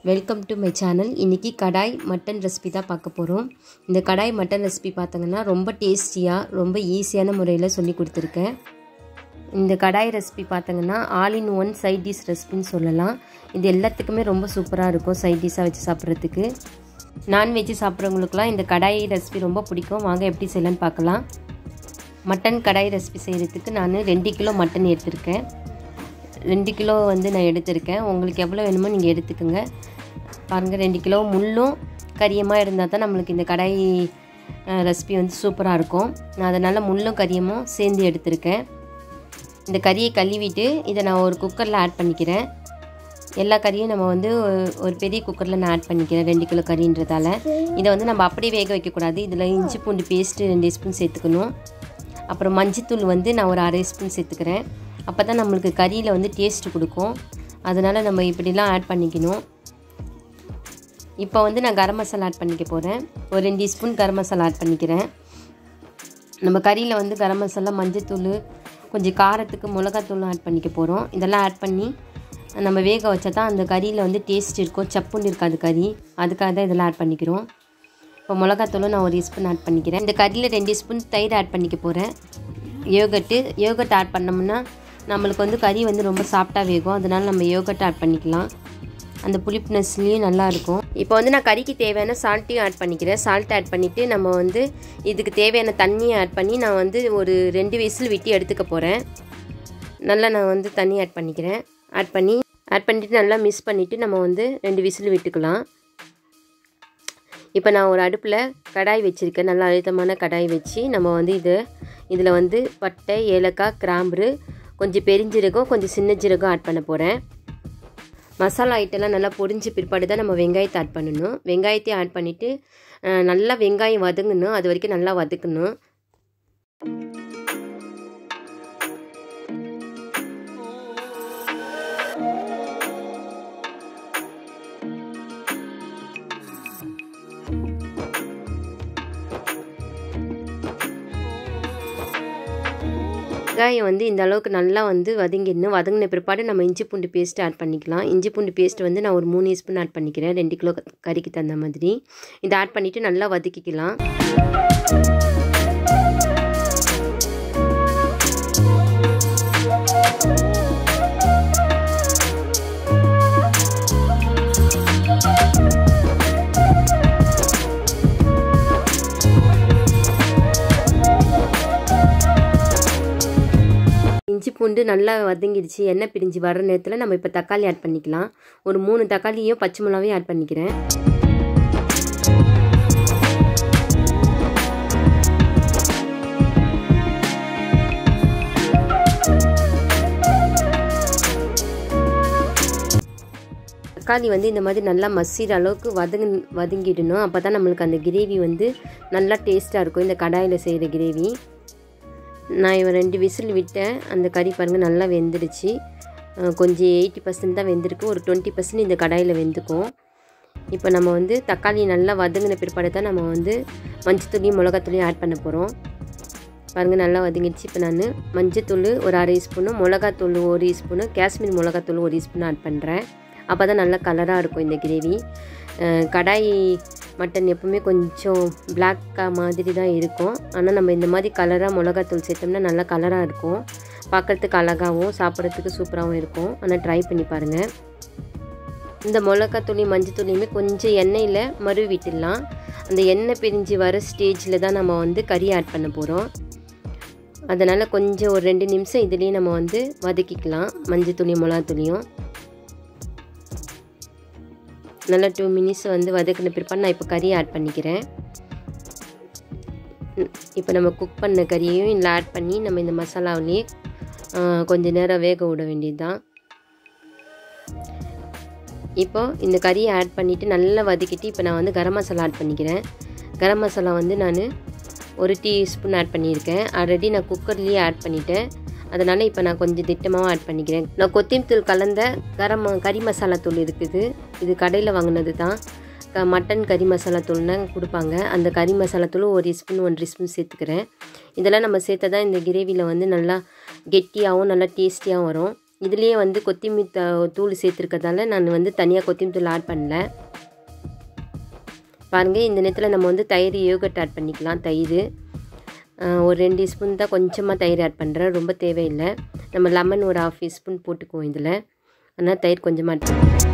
welcome to my channel இன்றைக்கி கடாய் mutton recipe தான் பார்க்க போகிறோம் இந்த கடாய் மட்டன் ரெசிபி பார்த்தீங்கன்னா ரொம்ப டேஸ்டியாக ரொம்ப ஈஸியான முறையில் சொல்லி கொடுத்துருக்கேன் இந்த கடாய் ரெசிபி பார்த்தீங்கன்னா all in one side dish ரெசிபின்னு சொல்லலாம் இது எல்லாத்துக்குமே ரொம்ப சூப்பராக இருக்கும் சைட் டிஷ்ஷாக வச்சு சாப்பிட்றதுக்கு நான்வெஜ் சாப்பிட்றவங்களுக்குலாம் இந்த கடாய் ரெசிபி ரொம்ப பிடிக்கும் வாங்க எப்படி செய்யலான்னு பார்க்கலாம் மட்டன் கடாய் ரெசிபி செய்கிறதுக்கு நான் ரெண்டு கிலோ மட்டன் எடுத்திருக்கேன் ரெண்டு கிலோ வந்து நான் எடுத்திருக்கேன் உங்களுக்கு எவ்வளோ வேணுமோ நீங்கள் எடுத்துக்கோங்க பாருங்கள் ரெண்டு கிலோ முள்ளும் கரியமாக இருந்தால் தான் நம்மளுக்கு இந்த கடாய் ரெசிபி வந்து சூப்பராக இருக்கும் நான் அதனால் முள்ளும் கரியமும் சேர்ந்து எடுத்திருக்கேன் இந்த கறியை கழுவிட்டு இதை நான் ஒரு குக்கரில் ஆட் பண்ணிக்கிறேன் எல்லா கறியும் நம்ம வந்து ஒரு பெரிய குக்கரில் நான் ஆட் பண்ணிக்கிறேன் ரெண்டு கிலோ கறின்றதால இதை வந்து நம்ம அப்படியே வேக வைக்கக்கூடாது இதில் இஞ்சி பூண்டு பேஸ்ட்டு ரெண்டு ஸ்பூன் சேர்த்துக்கணும் அப்புறம் மஞ்சத்தூள் வந்து நான் ஒரு அரை ஸ்பூன் சேர்த்துக்கிறேன் அப்போ தான் நம்மளுக்கு கறியில் வந்து டேஸ்ட்டு கொடுக்கும் அதனால் நம்ம இப்படிலாம் ஆட் பண்ணிக்கணும் இப்போ வந்து நான் கரம் மசாலா ஆட் பண்ணிக்க போகிறேன் ஒரு ரெண்டு ஸ்பூன் கரம் மசாலா ஆட் பண்ணிக்கிறேன் நம்ம கறியில் வந்து கரம் மசாலா மஞ்சத்தூள் கொஞ்சம் காரத்துக்கு மிளகாத்தூளும் ஆட் பண்ணிக்க போகிறோம் இதெல்லாம் ஆட் பண்ணி நம்ம வேக வச்சா தான் அந்த கறியில் வந்து டேஸ்ட் இருக்கும் சப்புன்னு இருக்காது கறி அதுக்காக தான் இதெல்லாம் ஆட் பண்ணிக்கிறோம் இப்போ மிளகாத்தூளும் நான் ஒரு ஸ்பூன் ஆட் பண்ணிக்கிறேன் இந்த கறியில் ரெண்டு ஸ்பூன் தயிர் ஆட் பண்ணிக்க போகிறேன் யோகட்டு யோகட் ஆட் பண்ணோம்னா நம்மளுக்கு வந்து கறி வந்து ரொம்ப சாஃப்டாக வேகும் அதனால் நம்ம யோகட் ஆட் பண்ணிக்கலாம் அந்த புளிப்புனஸ்லேயும் நல்லாயிருக்கும் இப்போ வந்து நான் கறிக்கு தேவையான சால்ட்டையும் ஆட் பண்ணிக்கிறேன் சால்ட் ஆட் பண்ணிவிட்டு நம்ம வந்து இதுக்கு தேவையான தண்ணியை ஆட் பண்ணி நான் வந்து ஒரு ரெண்டு விசில் விட்டு எடுத்துக்க போகிறேன் நல்லா நான் வந்து தண்ணி ஆட் பண்ணிக்கிறேன் ஆட் பண்ணி ஆட் பண்ணிவிட்டு நல்லா மிக்ஸ் பண்ணிவிட்டு நம்ம வந்து ரெண்டு விசில் விட்டுக்கலாம் இப்போ நான் ஒரு அடுப்பில் கடாய் வச்சுருக்கேன் நல்லா அழுத்தமான கடாய் வச்சு நம்ம வந்து இது இதில் வந்து பட்டை ஏலக்காய் கிராம்பு கொஞ்சம் பெருஞ்சீரகம் கொஞ்சம் சின்ன ஜீரகம் ஆட் பண்ண போகிறேன் மசாலா ஐட்டம்லாம் நல்லா பொரிஞ்சு பிற்பாடு தான் நம்ம வெங்காயத்தை ஆட் பண்ணணும் வெங்காயத்தையும் ஆட் பண்ணிவிட்டு நல்லா வெங்காயம் வதங்கணும் அது வரைக்கும் நல்லா வதக்கணும் வெங்காயம் வந்து இந்த அளவுக்கு நல்லா வந்து வதங்கிடணும் வதங்கின பிற்பாடு நம்ம இஞ்சி பூண்டு பேஸ்ட் ஆட் பண்ணிக்கலாம் இஞ்சி பூண்டு பேஸ்ட் வந்து நான் ஒரு மூணு ஸ்பூன் ஆட் பண்ணிக்கிறேன் ரெண்டு கிலோ கறிக்கு தகுந்த மாதிரி இதை ஆட் பண்ணிவிட்டு நல்லா வதக்கிக்கலாம் இஞ்சி பூண்டு நல்லா வதங்கிடுச்சு எண்ணெய் பிரிஞ்சு வர நேரத்தில் நம்ம இப்போ தக்காளி ஆட் பண்ணிக்கலாம் ஒரு மூணு தக்காளியும் பச்சை மிளகாயும் ஆட் பண்ணிக்கிறேன் தக்காளி வந்து இந்த மாதிரி நல்லா மசிற அளவுக்கு வதங்க வதங்கிடணும் அப்போ தான் நம்மளுக்கு அந்த கிரேவி வந்து நல்லா டேஸ்ட்டாக இருக்கும் இந்த கடாயில் செய்கிற கிரேவி நான் இவன் ரெண்டு விசில் விட்டேன் அந்த கறி பாருங்கள் நல்லா வெந்துடுச்சு கொஞ்சம் எயிட்டி பர்சன்ட் தான் வெந்திருக்கு ஒரு டுவெண்ட்டி பர்சன்ட் இந்த கடாயில் வெந்துக்கும் இப்போ நம்ம வந்து தக்காளி நல்லா வதங்கின பிற்பாடு தான் நம்ம வந்து மஞ்சத்தூளியும் மிளகாத்தூளியும் ஆட் பண்ண போகிறோம் பாருங்கள் நல்லா வதங்கிடுச்சு இப்போ நான் மஞ்சத்தூள் ஒரு அரை ஸ்பூனு மிளகாத்தூள் ஒரு ஸ்பூனு காஷ்மீர் மிளகாத்தூள் ஒரு ஸ்பூன் ஆட் பண்ணுறேன் அப்போ தான் நல்லா கலராக இருக்கும் இந்த கிரேவி கடாய் மட்டன் எப்பவுமே கொஞ்சம் பிளாக்காக மாதிரி தான் இருக்கும் ஆனால் நம்ம இந்த மாதிரி கலராக மிளகாத்தூள் சேர்த்தோம்னா நல்லா கலராக இருக்கும் பார்க்குறதுக்கு அழகாகவும் சாப்பிட்றதுக்கு சூப்பராகவும் இருக்கும் ஆனால் ட்ரை பண்ணி பாருங்கள் இந்த மிளகாத்தூளையும் மஞ்சத்தூளையுமே கொஞ்சம் எண்ணெயில் மறுவி விட்டுடலாம் அந்த எண்ணெய் பிரிஞ்சு வர ஸ்டேஜில் தான் நம்ம வந்து கறி ஆட் பண்ண போகிறோம் அதனால் கொஞ்சம் ஒரு ரெண்டு நிமிஷம் இதுலேயும் நம்ம வந்து வதக்கிக்கலாம் மஞ்சத்தூளியும் மிளகாத்தூளியும் நல்லா டூ மினிட்ஸ் வந்து வதக்கின பிற்பாடு நான் இப்போ கறியை ஆட் பண்ணிக்கிறேன் இப்போ நம்ம குக் பண்ண கறியையும் இதில் ஆட் பண்ணி நம்ம இந்த மசாலாவிலேயே கொஞ்சம் நேரம் வேக விட வேண்டியது தான் இப்போ இந்த கறியை ஆட் பண்ணிவிட்டு நல்லா வதக்கிட்டு இப்போ நான் வந்து கரம் மசாலா ஆட் பண்ணிக்கிறேன் கரம் மசாலா வந்து நான் ஒரு டீஸ்பூன் ஆட் பண்ணியிருக்கேன் ஆல்ரெடி நான் குக்கர்லேயே ஆட் பண்ணிட்டேன் அதனால் இப்போ நான் கொஞ்சம் திட்டமாகவும் ஆட் பண்ணிக்கிறேன் நான் கொத்திமத்தூள் கலந்த கரம் கறி மசாலா தூள் இருக்குது இது கடையில் வாங்கினது தான் க மட்டன் கறி மசாலா தூள்னா கொடுப்பாங்க அந்த கறி மசாலா தூள் ஒரு ஸ்பூன் ஒன்றரை ஸ்பூன் சேர்த்துக்கிறேன் இதெல்லாம் நம்ம சேர்த்தா தான் இந்த கிரேவியில் வந்து நல்லா கெட்டியாகவும் நல்லா டேஸ்டியாகவும் வரும் இதுலேயே வந்து கொத்தமல்லி த தூள் சேர்த்துருக்கறதால நான் வந்து தனியாக கொத்தமல்லி தூள் ஆட் பண்ணல பாருங்கள் இந்த நேரத்தில் நம்ம வந்து தயிர் யோகட் ஆட் பண்ணிக்கலாம் தயிர் ஒரு ரெண்டு ஸ்பூன் தான் கொஞ்சமாக தயிர் ஆட் பண்ணுறேன் ரொம்ப தேவையில்லை நம்ம லெமன் ஒரு ஹாஃப் ஸ்பூன் போட்டுக்குவோம் இதில் அதனால் தயிர் கொஞ்சமாக ஆட் பண்ணுறேன்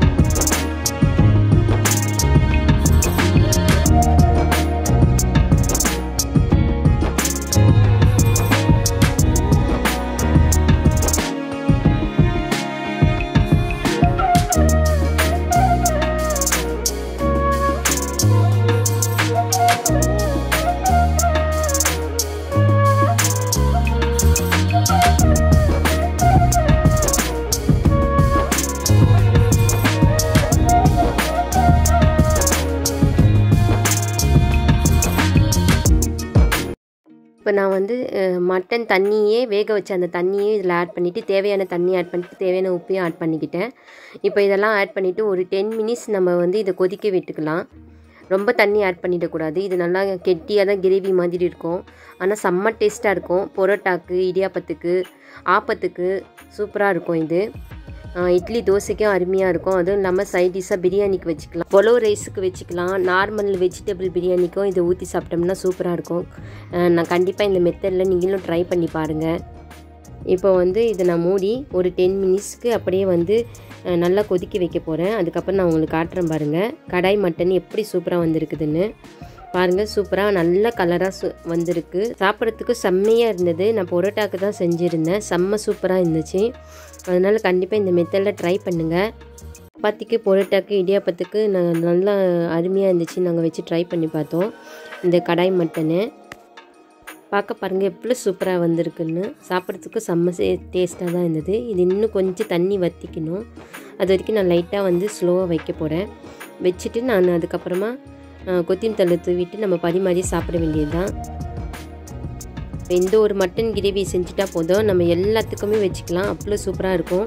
இப்போ நான் வந்து மட்டன் தண்ணியே வேக வச்ச அந்த தண்ணியே இதில் ஆட் பண்ணிவிட்டு தேவையான தண்ணி ஆட் பண்ணிவிட்டு தேவையான உப்பையும் ஆட் பண்ணிக்கிட்டேன் இப்போ இதெல்லாம் ஆட் பண்ணிவிட்டு ஒரு டென் மினிட்ஸ் நம்ம வந்து இதை கொதிக்க விட்டுக்கலாம் ரொம்ப தண்ணி ஆட் பண்ணிடக்கூடாது இது நல்லா கெட்டியாக தான் கிரேவி மாதிரி இருக்கும் ஆனால் செம்ம டேஸ்ட்டாக இருக்கும் பொரோட்டாக்கு இடியாப்பத்துக்கு ஆப்பத்துக்கு சூப்பராக இருக்கும் இது இட்லி தோசைக்கும் அருமையாக இருக்கும் அதுவும் இல்லாமல் சைட் டிஷ்ஷாக பிரியாணிக்கு வச்சுக்கலாம் பொலோ ரைஸுக்கு வச்சுக்கலாம் நார்மல் வெஜிடபிள் பிரியாணிக்கும் இதை ஊற்றி சாப்பிட்டோம்னா சூப்பராக இருக்கும் நான் கண்டிப்பாக இந்த மெத்தடில் நீங்களும் ட்ரை பண்ணி பாருங்கள் இப்போ வந்து இதை நான் மூடி ஒரு டென் மினிட்ஸ்க்கு அப்படியே வந்து நல்லா கொதிக்க வைக்க போகிறேன் அதுக்கப்புறம் நான் உங்களுக்கு காட்டுறேன் பாருங்கள் கடாய் மட்டன் எப்படி சூப்பராக வந்திருக்குதுன்னு பாருங்கள் சூப்பராக நல்ல கலராக சு வந்திருக்கு சாப்பிட்றதுக்கு செம்மையாக இருந்தது நான் பொரோட்டாக்கு தான் செஞ்சுருந்தேன் செம்ம சூப்பராக இருந்துச்சு அதனால் கண்டிப்பாக இந்த மெத்தடில் ட்ரை பண்ணுங்கள் சப்பாத்திக்கு பொரோட்டாக்கு இடியாப்பத்துக்கு நான் நல்லா அருமையாக இருந்துச்சு நாங்கள் வச்சு ட்ரை பண்ணி பார்த்தோம் இந்த கடாய் மட்டனு பார்க்க பாருங்கள் எவ்வளோ சூப்பராக வந்திருக்குன்னு சாப்பிட்றதுக்கு செம்ம டேஸ்ட்டாக தான் இருந்தது இது இன்னும் கொஞ்சம் தண்ணி வற்றிக்கணும் அது வரைக்கும் நான் லைட்டாக வந்து ஸ்லோவாக வைக்க போகிறேன் வச்சுட்டு நான் அதுக்கப்புறமா கொத்தின் தள்ளு தூவிட்டு நம்ம பரிமாறி சாப்பிட வேண்டியது தான் இந்த ஒரு மட்டன் கிரேவி செஞ்சுட்டா போதும் நம்ம எல்லாத்துக்குமே வச்சுக்கலாம் அவ்வளோ சூப்பராக இருக்கும்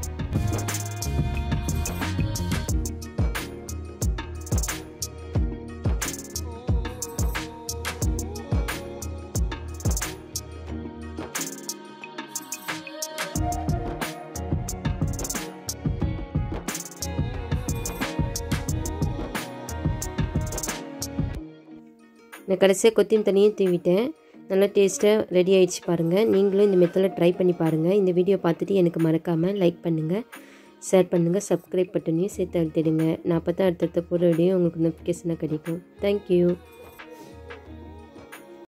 நான் கடைசியாக கொத்தியும் தனியும் தூவிட்டேன் நல்லா டேஸ்ட்டாக ரெடி ஆகிடுச்சு பாருங்கள் நீங்களும் இந்த மெத்தடில் ட்ரை பண்ணி பாருங்கள் இந்த வீடியோ பார்த்துட்டு எனக்கு மறக்காமல் லைக் பண்ணுங்கள் ஷேர் பண்ணுங்கள் சப்ஸ்கிரைப் பட்டனையும் சேர்த்து அழுத்திடுங்க நான் அப்போ தான் அடுத்தடுத்த போகிற வீடியோ உங்களுக்கு நோட்டிஃபிகேஷனாக கிடைக்கும் தேங்க்யூ